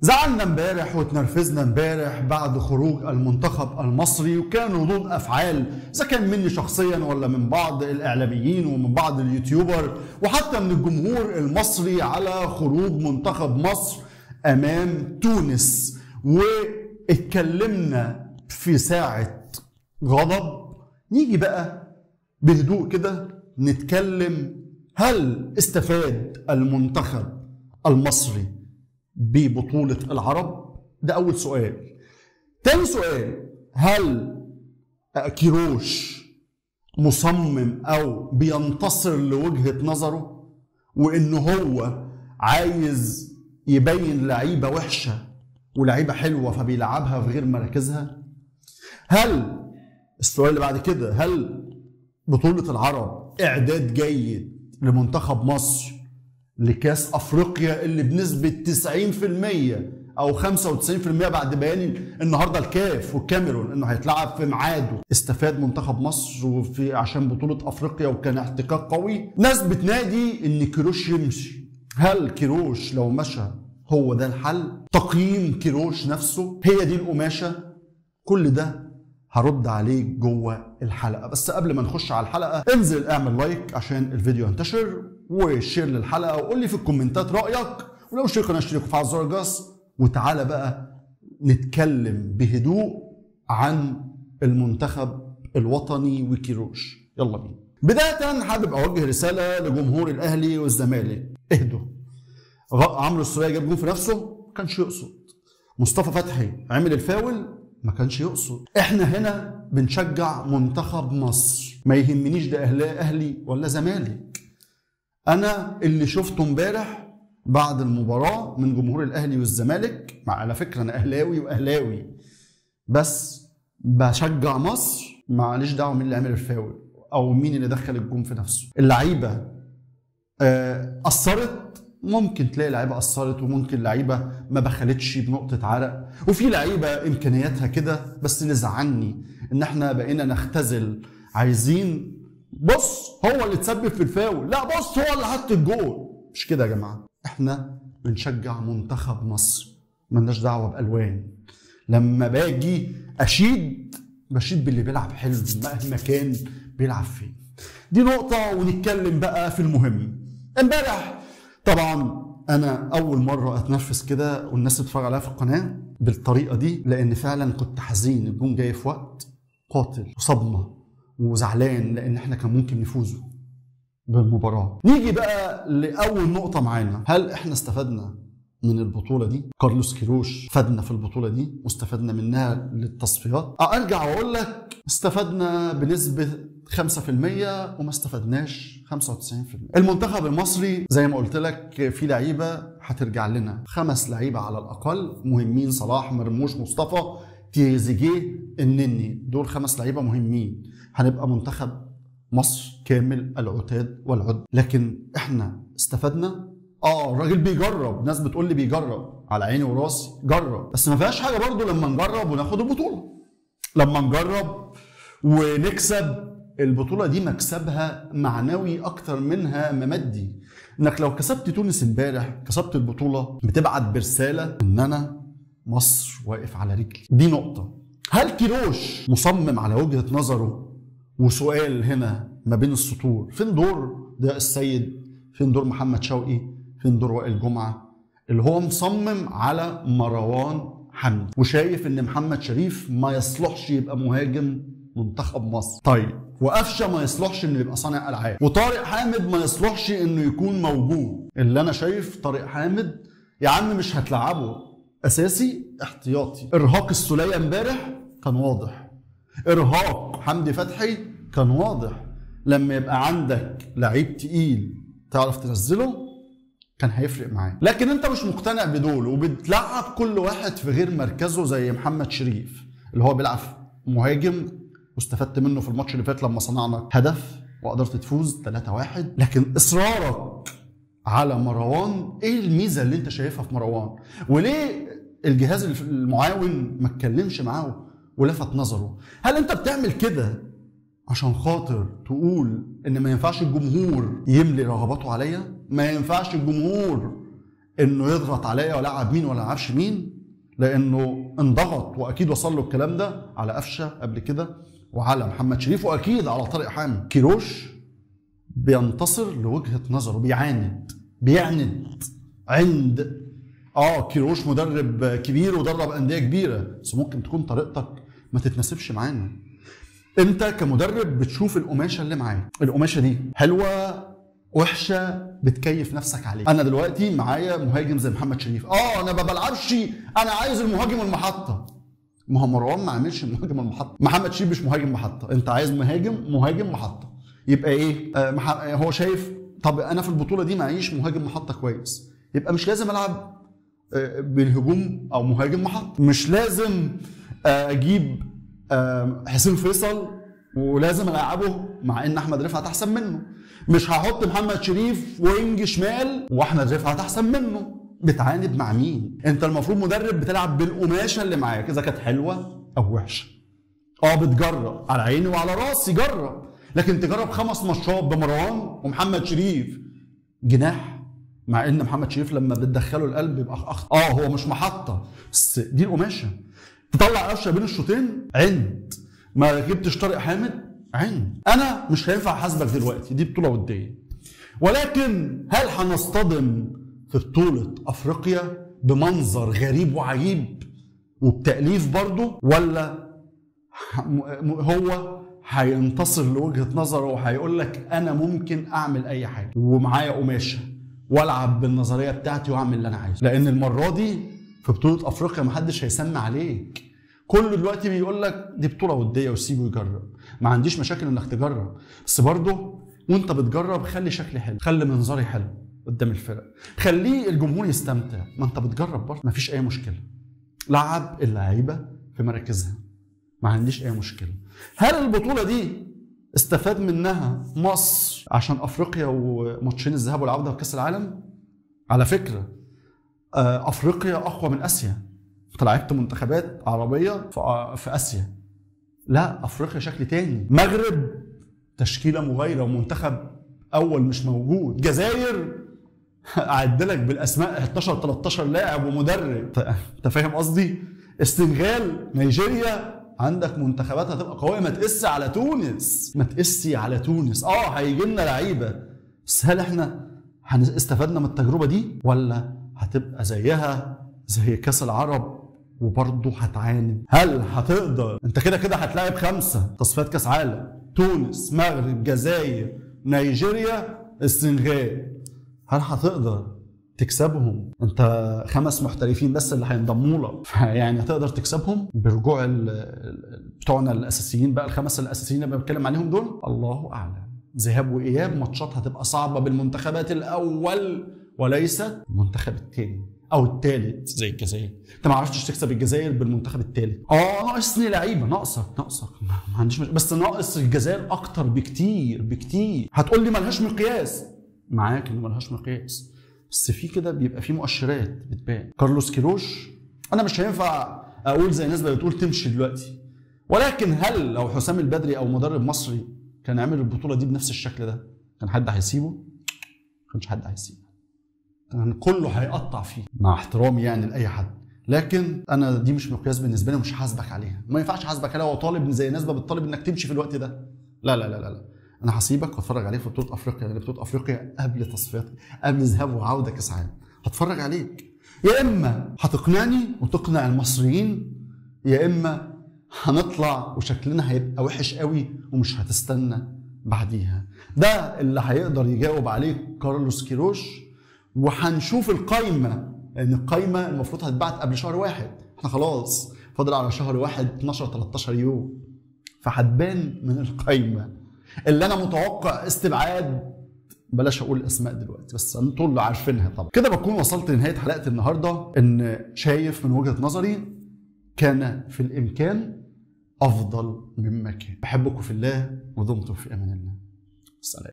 زعلنا امبارح وتنرفزنا امبارح بعد خروج المنتخب المصري وكان ردود افعال اذا كان مني شخصيا ولا من بعض الاعلاميين ومن بعض اليوتيوبر وحتى من الجمهور المصري على خروج منتخب مصر امام تونس واتكلمنا في ساعه غضب نيجي بقى بهدوء كده نتكلم هل استفاد المنتخب المصري ببطولة العرب؟ ده أول سؤال. تاني سؤال هل كيروش مصمم أو بينتصر لوجهة نظره وإن هو عايز يبين لعيبة وحشة ولعيبة حلوة فبيلعبها في غير مراكزها؟ هل السؤال اللي بعد كده هل بطولة العرب إعداد جيد لمنتخب مصر لكاس افريقيا اللي بنسبه 90% او 95% بعد بيان النهارده الكاف والكاميرون انه هيتلعب في ميعاده استفاد منتخب مصر وفي عشان بطوله افريقيا وكان احتكاك قوي ناس بتنادي ان كيروش يمشي هل كيروش لو مشى هو ده الحل تقييم كيروش نفسه هي دي القماشه كل ده هرد عليك جوه الحلقه بس قبل ما نخش على الحلقه انزل اعمل لايك عشان الفيديو ينتشر وشير للحلقه وقول لي في الكومنتات رايك ولو مش قناه اشترك وفعل زر الجرس وتعالى بقى نتكلم بهدوء عن المنتخب الوطني وكيروش يلا بينا بدايه حابب اوجه رساله لجمهور الاهلي والزمالك اهدوا عمرو السوليه جاب جون في نفسه ما كانش يقصد مصطفى فتحي عمل الفاول ما كانش يقصد احنا هنا بنشجع منتخب مصر ما يهمنيش ده اهلي اهلي ولا زمالك انا اللي شفته امبارح بعد المباراه من جمهور الاهلي والزمالك مع على فكره انا اهلاوي واهلاوي بس بشجع مصر معليش دعوه مين اللي عمل الفاول او مين اللي دخل الجون في نفسه اللعيبه آه، اثرت ممكن تلاقي لعيبه اثرت وممكن لعيبه ما بخلتش بنقطه عرق وفي لعيبه امكانياتها كده بس اللي زعلني ان احنا بقينا نختزل عايزين بص هو اللي تسبب في الفاول لا بص هو اللي حط الجول مش كده يا جماعه احنا بنشجع منتخب مصر ملناش دعوه بالوان لما باجي اشيد بشيد باللي بيلعب حلو مهما كان بيلعب فين دي نقطه ونتكلم بقى في المهم امبارح طبعا انا اول مره اتنفس كده والناس بتتفرج عليها في القناه بالطريقه دي لان فعلا كنت حزين الجون جاي في وقت قاتل وصدمه وزعلان لان احنا كان ممكن نفوزوا بالمباراه نيجي بقى لاول نقطه معانا هل احنا استفدنا من البطوله دي كارلوس كيروش فادنا في البطوله دي واستفدنا منها للتصفيات ارجع واقول لك استفدنا بنسبه 5% وما استفدناش 95% المنتخب المصري زي ما قلت لك في لعيبه هترجع لنا خمس لعيبه على الاقل مهمين صلاح مرموش مصطفى تريزيجيه النني دول خمس لعيبه مهمين هنبقى منتخب مصر كامل العتاد والعد لكن احنا استفدنا اه الراجل بيجرب ناس بتقول لي بيجرب على عيني وراسي جرب بس ما فيهاش حاجه برضو لما نجرب وناخد البطوله لما نجرب ونكسب البطوله دي مكسبها معنوي اكتر منها مادي انك لو كسبت تونس امبارح كسبت البطوله بتبعت برساله ان انا مصر واقف على رجلي دي نقطه هل كيروش مصمم على وجهه نظره وسؤال هنا ما بين السطور فين دور ضياء السيد فين دور محمد شوقي فين دور وائل جمعه اللي هو مصمم على مروان حمدي وشايف ان محمد شريف ما يصلحش يبقى مهاجم منتخب مصر طيب وقفشه ما يصلحش انه يبقى صانع العاب وطارق حامد ما يصلحش انه يكون موجود اللي انا شايف طارق حامد يا عم مش هتلعبه اساسي احتياطي ارهاق السوليه امبارح كان واضح ارهاق حمدي فتحي كان واضح لما يبقى عندك لعيب تقيل تعرف تنزله كان هيفرق معاك لكن انت مش مقتنع بدول وبتلعب كل واحد في غير مركزه زي محمد شريف اللي هو بيلعب مهاجم واستفدت منه في الماتش اللي فات لما صنعنا هدف وقدرت تفوز 3-1 لكن اصرارك على مروان ايه الميزه اللي انت شايفها في مروان وليه الجهاز المعاون ما اتكلمش معاه ولفت نظره هل انت بتعمل كده عشان خاطر تقول ان ما ينفعش الجمهور يملي رغباته عليا ما ينفعش الجمهور انه يضغط عليا ولاعب مين ولا لعبش مين لانه انضغط واكيد وصل له الكلام ده على قفشه قبل كده وعلى محمد شريف واكيد على طارق حامد كيروش بينتصر لوجهه نظره بيعاند بيعند عند اه كيروش مدرب كبير ودرب انديه كبيره بس ممكن تكون طريقتك ما تتناسبش معانا انت كمدرب بتشوف القماشه اللي معاك القماشه دي حلوه وحشه بتكيف نفسك عليه انا دلوقتي معايا مهاجم زي محمد شريف اه انا ما بلعبش انا عايز المهاجم المحطه ما هو مروان ما عملش مهاجم المحطه محمد شريف مش مهاجم محطه انت عايز مهاجم مهاجم محطه يبقى ايه آه مح... هو شايف طب انا في البطوله دي معيش مهاجم محطه كويس يبقى مش لازم العب آه بالهجوم او مهاجم محطه مش لازم آه اجيب آه حسين فيصل ولازم العبه مع ان احمد رفعت احسن منه مش هحط محمد شريف وينج شمال واحمد رفعت احسن منه بتعاند مع مين انت المفروض مدرب بتلعب بالقماشه اللي معاك اذا كانت حلوه او وحشه اه بتجرب على عيني وعلى راسي جرب لكن تجرب خمس ماتشات بمروان ومحمد شريف جناح مع ان محمد شريف لما بتدخله القلب يبقى أخ... اه هو مش محطه بس دي القماشه تطلع قفشه بين الشوطين عند ما جبتش طارق حامد عند انا مش هينفع احاسبك دلوقتي دي بطوله وديه ولكن هل هنصطدم في بطوله افريقيا بمنظر غريب وعجيب وبتاليف برضه ولا هو هينتصر لوجهه نظره وهيقول لك انا ممكن اعمل اي حاجه ومعايا قماشه والعب بالنظريه بتاعتي واعمل اللي انا عايزه لان المره دي في بطوله افريقيا محدش هيسمع عليك كل دلوقتي بيقول لك دي بطوله وديه وسيبه يجرب ما عنديش مشاكل انك تجرب بس برضه وانت بتجرب خلي شكلي حلو خلي منظري حلو قدام الفرق خليه الجمهور يستمتع ما انت بتجرب برضه مفيش اي مشكله لعب اللعيبه في مراكزها ما عنديش اي مشكله هل البطوله دي استفاد منها مصر عشان افريقيا وماتشين الذهاب والعوده في كاس العالم على فكره افريقيا اقوى من اسيا انت لعبت منتخبات عربيه في اسيا لا افريقيا شكل تاني مغرب تشكيله مغايره ومنتخب اول مش موجود جزائر اعدلك بالاسماء 11 13 لاعب ومدرب انت فاهم قصدي السنغال نيجيريا عندك منتخبات هتبقى قويه ما تقس على تونس ما تقسي على تونس اه هيجي لنا لعيبه بس هل احنا استفدنا من التجربه دي ولا هتبقى زيها زي كاس العرب وبرضه هتعاند هل هتقدر انت كده كده هتلاعب خمسه تصفيات كاس عالم تونس مغرب جزائر نيجيريا السنغال هل هتقدر تكسبهم انت خمس محترفين بس اللي هينضموا لك يعني هتقدر تكسبهم برجوع بتوعنا الاساسيين بقى الخمس الاساسيين اللي بتكلم عليهم دول الله اعلم ذهاب واياب ماتشات هتبقى صعبه بالمنتخبات الاول وليس المنتخب الثاني او الثالث زي الجزائر انت ما عرفتش تكسب الجزائر بالمنتخب الثالث اه ناقصني لعيبه ناقصك ناقصك ما عنديش مش... بس ناقص الجزائر اكتر بكتير بكتير هتقول لي ملهاش مقياس معاك ان ملهاش مقياس بس في كده بيبقى في مؤشرات بتبان كارلوس كيروش انا مش هينفع اقول زي الناس بتقول تمشي دلوقتي ولكن هل لو حسام البدري او مدرب مصري كان عامل البطوله دي بنفس الشكل ده كان حد هيسيبه؟ ما كانش حد هيسيبه كان كله هيقطع فيه مع احترامي يعني لاي حد لكن انا دي مش مقياس بالنسبه لي ومش حاسبك عليها ما ينفعش احاسبك عليها وطالب زي الناس ما بتطالب انك تمشي في الوقت ده لا لا لا لا, لا. انا هسيبك واتفرج عليك في بطوله افريقيا لان بطوله افريقيا قبل تصفيات قبل ذهاب وعوده كاس عالم هتفرج عليك يا اما هتقنعني وتقنع المصريين يا اما هنطلع وشكلنا هيبقى وحش قوي ومش هتستنى بعديها ده اللي هيقدر يجاوب عليه كارلوس كيروش وهنشوف القايمه لان القايمه المفروض هتتبعت قبل شهر واحد احنا خلاص فاضل على شهر واحد 12 13 يوم فهتبان من القايمه اللي انا متوقع استبعاد بلاش اقول اسماء دلوقتي بس انتوا اللي عارفينها طبعا كده بكون وصلت لنهايه حلقه النهارده ان شايف من وجهه نظري كان في الامكان افضل مما كان بحبكم في الله ودمتم في امان الله سلام